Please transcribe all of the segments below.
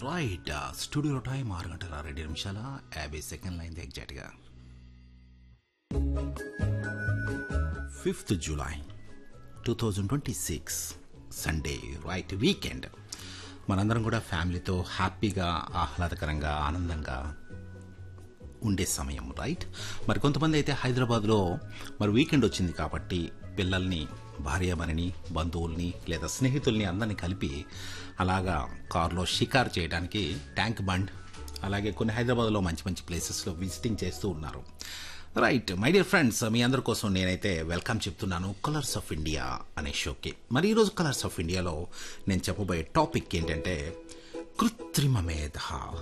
right studio time ఆరు గంటల రెండు నిమిషాల యాభై సెకండ్లు అయింది ఎగ్జాక్ట్గా fifth July two thousand twenty six Sunday right weekend మనందరం కూడా ఫ్యామిలీతో హ్యాపీగా ఆహ్లాదకరంగా ఆనందంగా ఉండే సమయం రైట్ మరి కొంతమంది అయితే హైదరాబాద్లో మరి వీకెండ్ వచ్చింది కాబట్టి పిల్లల్ని భార్యామణిని బంధువుల్ని లేదా స్నేహితుల్ని అందరినీ కలిపి అలాగా కారులో షికార్ చేయడానికి ట్యాంక్ బండ్ అలాగే కొన్ని హైదరాబాద్లో మంచి మంచి ప్లేసెస్లో విజిటింగ్ చేస్తూ ఉన్నారు రైట్ మై డియర్ ఫ్రెండ్స్ మీ అందరి కోసం నేనైతే వెల్కమ్ చెప్తున్నాను కలర్స్ ఆఫ్ ఇండియా అనే షోకి మరి ఈరోజు కలర్స్ ఆఫ్ ఇండియాలో నేను చెప్పబోయే టాపిక్ ఏంటంటే కృత్రిమ మేధ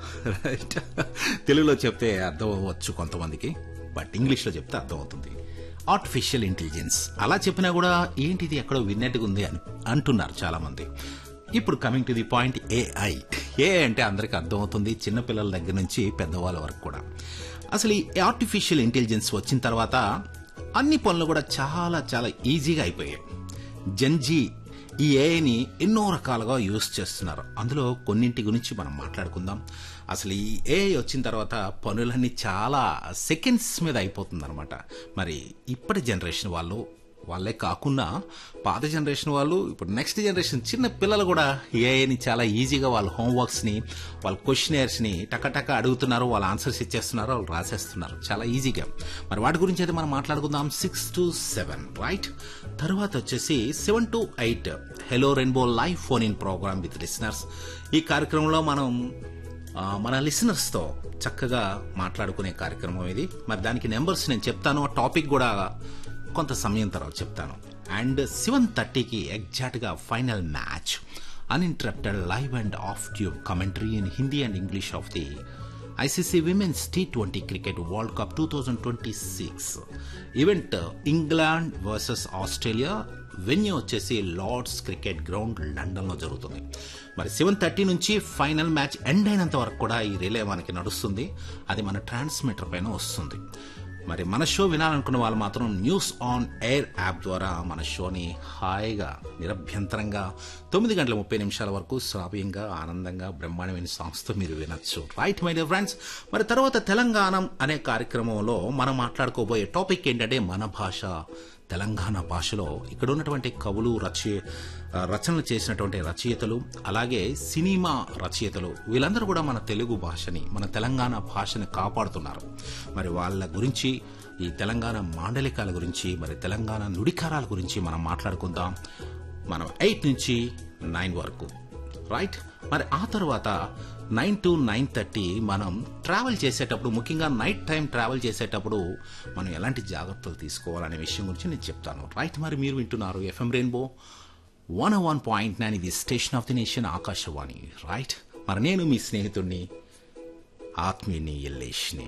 రైట్ తెలుగులో చెప్తే అర్థం అవ్వచ్చు కొంతమందికి బట్ ఇంగ్లీష్లో చెప్తే అర్థం అవుతుంది ఆర్టిఫిషియల్ ఇంటెలిజెన్స్ అలా చెప్పినా కూడా ఏంటిది ఎక్కడో విన్నట్టుగా ఉంది అని అంటున్నారు చాలా మంది ఇప్పుడు coming to the point AI A అంటే అందరికీ అర్థమవుతుంది చిన్నపిల్లల దగ్గర నుంచి పెద్దవాళ్ళ వరకు కూడా అసలు ఈ ఆర్టిఫిషియల్ ఇంటెలిజెన్స్ వచ్చిన తర్వాత అన్ని పనులు కూడా చాలా చాలా ఈజీగా అయిపోయాయి జన్జీ ఈ ఏఐని ఎన్నో రకాలుగా యూస్ చేస్తున్నారు అందులో కొన్నింటి గురించి మనం మాట్లాడుకుందాం అసలు ఈ ఏఐ వచ్చిన తర్వాత పనులన్నీ చాలా సెకండ్స్ మీద అయిపోతుంది అనమాట మరి ఇప్పటి జనరేషన్ వాళ్ళు వాళ్ళే కాకుండా పాత జనరేషన్ వాళ్ళు ఇప్పుడు నెక్స్ట్ జనరేషన్ చిన్న పిల్లలు కూడా ఏఐని చాలా ఈజీగా వాళ్ళ హోంవర్క్స్ని వాళ్ళ క్వశ్చనర్స్ని టకటక అడుగుతున్నారు వాళ్ళ ఆన్సర్స్ ఇచ్చేస్తున్నారు వాళ్ళు రాసేస్తున్నారు చాలా ఈజీగా మరి వాటి గురించి అయితే మనం మాట్లాడుకుందాం సిక్స్ టు సెవెన్ రైట్ తర్వాత వచ్చేసి seven to eight hello Rainbow live phone in program with listeners ఈ కార్యక్రమంలో మనం ఆ, మన లిసనర్స్తో చక్కగా మాట్లాడుకునే కార్యక్రమం ఇది మరి దానికి నెంబర్స్ నేను చెప్తాను ఆ టాపిక్ కూడా కొంత సమయం తర్వాత చెప్తాను అండ్ సెవెన్ థర్టీకి ఎగ్జాక్ట్గా final match uninterrupted live and off tube commentary in Hindi and English of the ICC women's T twenty cricket world cup two thousand twenty six event England versus Australia venue వచ్చేసి Lord's cricket ground లండన్లో జరుగుతుంది మరి seven thirty నుంచి final match end అయినంత వరకు కూడా ఈ relay మనకి నడుస్తుంది అది మన ట్రాన్స్మిటర్ పైన వస్తుంది మరి మన షో వినాలనుకున్న వాళ్ళు మాత్రం న్యూస్ ఆన్ ఎయిర్ యాప్ ద్వారా మన షోని హాయిగా నిరభ్యంతరంగా తొమ్మిది గంటల ముప్పై నిమిషాల వరకు శ్రావ్యంగా ఆనందంగా బ్రహ్మాండమైన సాంగ్స్తో మీరు వినొచ్చు రైట్ మై డియర్ ఫ్రెండ్స్ మరి తర్వాత తెలంగాణ అనే కార్యక్రమంలో మనం మాట్లాడుకోబోయే టాపిక్ ఏంటంటే మన భాష తెలంగాణ భాషలో ఇక్కడ ఉన్నటువంటి కవులు రచయ రచనలు చేసినటువంటి రచయితలు అలాగే సినిమా రచయితలు వీళ్ళందరూ కూడా మన తెలుగు భాషని మన తెలంగాణ భాషని కాపాడుతున్నారు మరి వాళ్ళ గురించి ఈ తెలంగాణ మాండలికాల గురించి మరి తెలంగాణ నుడికారాల గురించి మనం మాట్లాడుకుందాం మనం ఎయిట్ నుంచి నైన్ వరకు రైట్ మరి ఆ తర్వాత నైన్ టు నైన్ థర్టీ మనం ట్రావెల్ చేసేటప్పుడు ముఖ్యంగా నైట్ టైం ట్రావెల్ చేసేటప్పుడు మనం ఎలాంటి జాగ్రత్తలు తీసుకోవాలనే విషయం గురించి నేను చెప్తాను రైట్ మరి మీరు వింటున్నారు FM Rainbow one one point nine ఇది station of the nation Akashvani right మరి నేను మీ స్నేహితుడిని ఆత్మీయుని ఎల్లేష్ని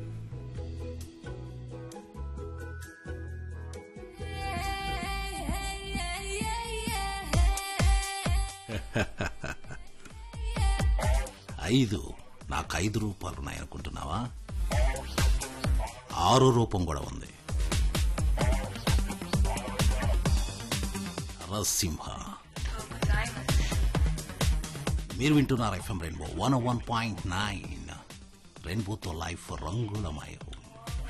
ఐదు నాకు ఐదు రూపాయలు ఉన్నాయనుకుంటున్నావా ఆరో రూపం కూడా ఉంది నరసింహ మీరు వింటున్నారు FM Rainbow one one point nine రెయిన్బోతో లైఫ్ రంగులమయం